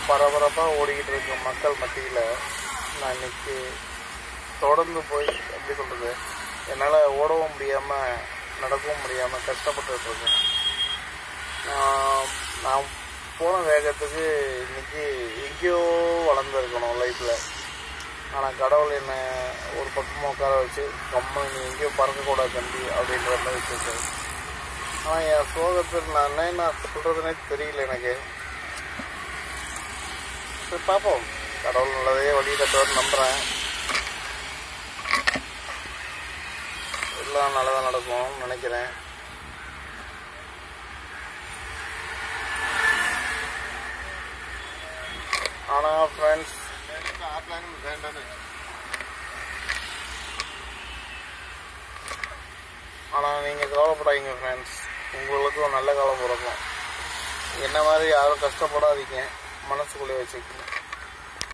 பரபரப்பாக ஓடிக்கிட்டு இருக்க மக்கள் மத்தியில் நான் இன்னைக்கு தொடர்ந்து போய் எப்படி சொல்கிறது என்னால் ஓடவும் முடியாமல் நடக்கவும் முடியாமல் கஷ்டப்பட்டுட்டு இருக்கேன் நான் நான் போன வேகத்துக்கு இன்னைக்கு எங்கேயோ வளர்ந்துருக்கணும் லைஃப்பில் ஆனால் கடவுள் என்னை ஒரு பக்கமாக உட்கார வச்சு கம்ம நீ எங்கேயும் பறக்கக்கூடாது தம்பி அப்படின்ற மாதிரி வச்சுருக்காரு ஆனால் என் சோகத்தில் நான் என்ன நான் சொல்கிறதுனே தெரியல எனக்கு சரி பார்ப்போம் கடவுள் நல்லதே வழி கட்டுவார் நம்புகிறேன் எல்லாம் நல்லதாக நடக்கும்னு நினைக்கிறேன் ஆனால் ஃப்ரெண்ட்ஸ் ஆனால் நீங்கள் கவலைப்படாதீங்க ஃப்ரெண்ட்ஸ் உங்களுக்கு ஒரு நல்ல காலம் பிறக்கும் என்ன மாதிரி யாரும் கஷ்டப்படாதீங்க மனசுக்குள்ளே வச்சுக்கணும்